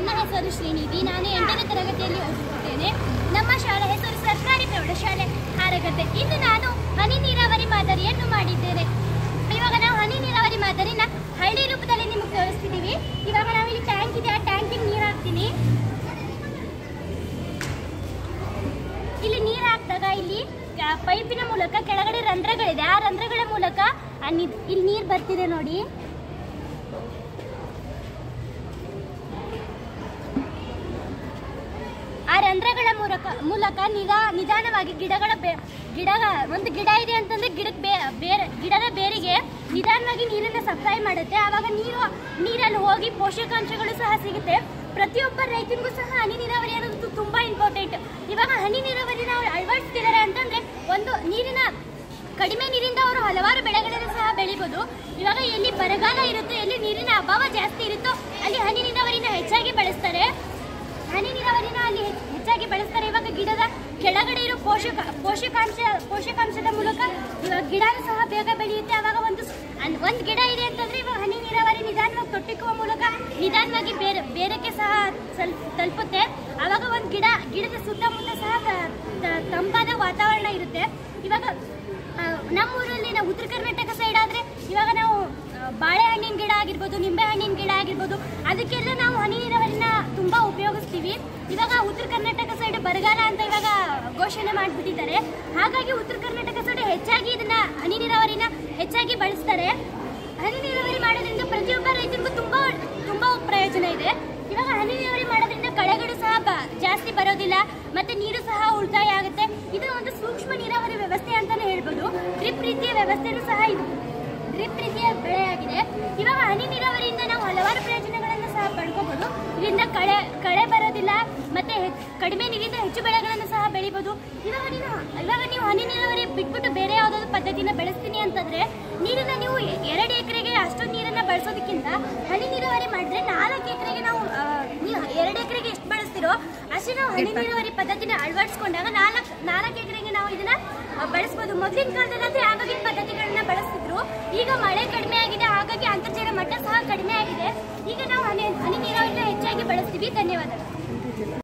ನನ್ನ ಹೆಸರು ಶ್ರೀನಿಧಿ ನಾನು ಎಂಟನೇ ತರಗತಿಯಲ್ಲಿ ಓದುತ್ತಿದ್ದೇನೆ ನಮ್ಮ ಶಾಲೆ ಹೆಸರು ಸರ್ಕಾರಿ ಪ್ರೌಢಶಾಲೆ ಹಾರಗದ್ದೆ ಇಂದು ನಾನು ಹನಿ ನೀರಾವರಿ ಮಾದರಿಯನ್ನು ಮಾಡಿದ್ದೇನೆ ಇವಾಗ ನಾವು ಹನಿ ನೀರಾವರಿ ಮಾದರಿನ ಹಳ್ಳಿ ರೂಪದಲ್ಲಿ ನಿಮಗೆ ತೋರಿಸ್ತಿದ್ದೀವಿ ಇವಾಗ ನಾವು ಇಲ್ಲಿ ಟ್ಯಾಂಕ್ ಇದೆ ಆ ಟ್ಯಾಂಕಿಗೆ ನೀರು ಹಾಕ್ತೀನಿ ಇಲ್ಲಿ ನೀರು ಹಾಕಿದಾಗ ಇಲ್ಲಿ ಆ, ಪೈಪಿನ ಮೂಲಕ ಕೆಳಗಡೆ ರಂಧ್ರಗಳಿದೆ ಆ ರಂಧ್ರಗಳ ಮೂಲಕ ಆ ನೀರ್- ಇಲ್ಲಿ ನೀರು ಬರ್ತಿದೆ ನೋಡಿ ಆ ರಂಧ್ರಗಳ ಮೂಲಕ ಮೂಲಕ ನಿಧಾ ನಿಧಾನವಾಗಿ ಗಿಡಗಳ ಬೇ ಗಿಡ ಒಂದು ಗಿಡ ಇದೆ ಅಂತಂದ್ರೆ ಗಿಡಕ್ಕೆ ಬೇ ಬೇರೆ ಗಿಡದ ಬೇರಿಗೆ ನಿಧಾನವಾಗಿ ನೀರನ್ನು ಸಪ್ಲೈ ಮಾಡುತ್ತೆ ಆವಾಗ ನೀರು ನೀರಲ್ಲಿ ಹೋಗಿ ಪೋಷಕಾಂಶಗಳು ಸಹ ಸಿಗುತ್ತೆ ಪ್ರತಿಯೊಬ್ಬ ರೈತನಿಗೂ ಸಹ ಹನಿ ನೀರಾವರಿ ಅನ್ನೋದು ತುಂಬಾ ಇಂಪಾರ್ಟೆಂಟ್ ಇವಾಗ ಹನಿ ನೀರಾವರಿ ನಾವು ಅಳವಡಿಸ್ತಿದ್ದಾರೆ ಅಂತಂದ್ರೆ ಒಂದು ನೀರಿನ ಕಡಿಮೆ ನೀರಿಂದ ಅವರು ಹಲವಾರು ಬೆಳೆಗಳನ್ನು ಸಹ ಬೆಳಿಬೋದು ಇವಾಗ ಎಲ್ಲಿ ಬರಗಾಲ ಇರುತ್ತೋ ಎಲ್ಲಿ ನೀರಿನ ಅಭಾವ ಜಾಸ್ತಿ ಇರುತ್ತೋ ಅಲ್ಲಿ ಹನಿ ನೀರಾವರಿನ ಹೆಚ್ಚಾಗಿ ಬಳಸ್ತಾರೆ ಹನಿ ನೀರಾವರಿನ ಅಲ್ಲಿ ಹೆಚ್- ಹೆಚ್ಚಾಗಿ ಬಳಸ್ತಾರೆ ಇವಾಗ ಗಿಡದ ಕೆಳಗಡೆ ಇರೋ ಪೋಷಕ ಪೋಷಕಾಂಶ ಪೋಷಕಾಂಶದ ಮೂಲಕ ಇವಾಗ ಗಿಡನೂ ಸಹ ಬೇಗ ಬೆಳೆಯುತ್ತೆ ಆವಾಗ ಒಂದು ಸ್- ಅನ್- ಒಂದ್ ಗಿಡ ಇದೆ ಅಂತಂದ್ರೆ ಇವಾಗ ಹನಿ ನೀರಾವರಿ ನಿಧಾನವಾಗಿ ತೊಟ್ಟಿಕ್ಕುವ ಮೂಲಕ ನಿಧಾನವಾಗಿ ಬೇರೆ ಬೇರೆಕ್ಕೆ ಸಹ ಸ್ವಲ್ಪ ತಲುಪುತ್ತೆ ಆವಾಗ ಒಂದು ಗಿಡ ಗಿಡದ ಸುತ್ತಮುತ್ತ ಸಹ ತ- ತ- ತಂಪಾದ ವಾತಾವರಣ ಇರುತ್ತೆ ಇವಾಗ ಆ, ನಮ್ಮ ಊರಲ್ಲಿ ನಾವು ಉತ್ತರ ಕರ್ನಾಟಕ ಸೈಡ್ ಆದ್ರೆ ಇವಾಗ ನಾವು ಆ, ಬಾಳೆಹಣ್ಣಿನ ಗಿಡ ಆಗಿರ್ಬೋದು ನಿಂಬೆ ಹಣ್ಣಿನ ಗಿಡ ಆಗಿರ್ಬೋದು ಅದಕ್ಕೆಲ್ಲ ನಾವು ಹನಿ ನೀರಾವರಿನ ತುಂಬಾ ಉಪಯೋಗಿಸ್ತೀವಿ ಇವಾಗ ಉತ್ತರ ಕರ್ನಾಟಕ ಸೈಡ್ ಬರಗಾಲ ಅಂತ ಇವಾಗ ಘೋಷಣೆ ಮಾಡಿಬಿಟ್ಟಿದ್ದಾರೆ ಹಾಗಾಗಿ ಉತ್ತರ ಕರ್ನಾಟಕ ಸೈಡ್ ಹೆಚ್ಚಾಗಿ ಇದನ್ನ ಹನಿ ನೀರಾವರಿನ ಹೆಚ್ಚಾಗಿ ಬಳಸ್ತಾರೆ ಹನಿ ನೀರಾವರಿ ಮಾಡೋದ್ರಿಂದ ಪ್ರತಿಯೊಬ್ಬ ರೈತರಿಗೂ ತುಂಬಾ ತುಂಬಾ ಪ್ರಯೋಜನ ಇದೆ ಇವಾಗ ಹನಿ ನೀರಾವರಿ ಮಾಡೋದ್ರಿಂದ ಕಳೆಗಳು ಸಹ ಬ- ಜಾಸ್ತಿ ಬರೋದಿಲ್ಲ ಮತ್ತೆ ನೀರು ಸಹ ಉಳಿತಾಯ ಆಗುತ್ತೆ ಇದು ಒಂದು ಸೂಕ್ಷ್ಮ ನೀರಾವರಿ ವ್ಯವಸ್ಥೆ ಅಂತಾನೆ ಹೇಳ್ಬೋದು ಡ್ರಿಪ್ ರೀತಿಯ ವ್ಯವಸ್ಥೆನೂ ಸಹ ಇದು ಡ್ರಿಪ್ ರೀತಿಯ ಬೆಳೆಯಾಗಿದೆ ಇವಾಗ ಹನಿ ನೀರಾವರಿಯಿಂದ ನಾವು ಹಲವಾರು ಪ್ರಯೋಜನಗಳನ್ನು ಸಹ ಪಡ್ಕೋಬಹುದು ಇದರಿಂದ ಕಳೆ ಕಳೆ ಬರೋದಿಲ್ಲ ಮತ್ತೆ ಹೆಚ್- ಕಡಿಮೆ ನೀರಿಂದ ಹೆಚ್ಚು ಬೆಳೆಗಳನ್ನು ಸಹ ಬೆಳಿಬೋದು ಇವಾಗ ನೀನು ಇವಾಗ ನೀವು ಹನಿ ನೀರಾವರಿ ಬಿಟ್ಬಿಟ್ಟು ಬೇರೆ ಯಾವುದಾದ್ರು ಪದ್ಧತಿನ ಬೆಳೆಸ್ತೀನಿ ಅಂತಂದ್ರೆ ನೀರನ್ನ ನೀವು ಎ- ಎರಡು ಎಕರೆಗೆ ಅಷ್ಟೊಂದು ನೀರನ್ನ ಬಳಸೋದಕ್ಕಿಂತ ಹನಿ ನೀರಾವರಿ ಮಾಡಿದ್ರೆ ನಾಲ್ಕು ಎಕರೆಗೆ ನಾವು ಆ, ನೀವು ಎರಡು ಎಕರೆಗೆ ಎಷ್ಟು ಬಳಸ್ತಿರೋ ಅಷ್ಟೇ ನಾವು ಹನಿ ನೀರಾವರಿ ಪದ್ಧತಿನ ಅಳವಡಿಸ್ಕೊಂಡಾಗ ನಾಲ್ಕು ನಾಲ್ಕು ಎಕರೆಗೆ ನಾವು ಇದನ್ನ ಆ, ಬಳಸ್ಬೋದು ಮೊದಲಿನ ಕಾಲದಲ್ಲಿ ಆವಾಗಿನ ಪದ್ಧತಿಗಳನ್ನ ಬಳಸ್ತಿದ್ರು ಈಗ ಮಳೆ ಕಡಿಮೆ ಆಗಿದೆ ಹಾಗಾಗಿ ಅಂತರ್ಜಲ ಮಟ್ಟ ಸಹ ಕಡಿಮೆ ಆಗಿದೆ ಈಗ ನಾವು ಹನಿ ಹನಿ ನೀರಾವರಿನ ಹೆಚ್ಚಾಗಿ ಬಳಸ್ತೀವಿ ಧನ್ಯವಾದಗಳು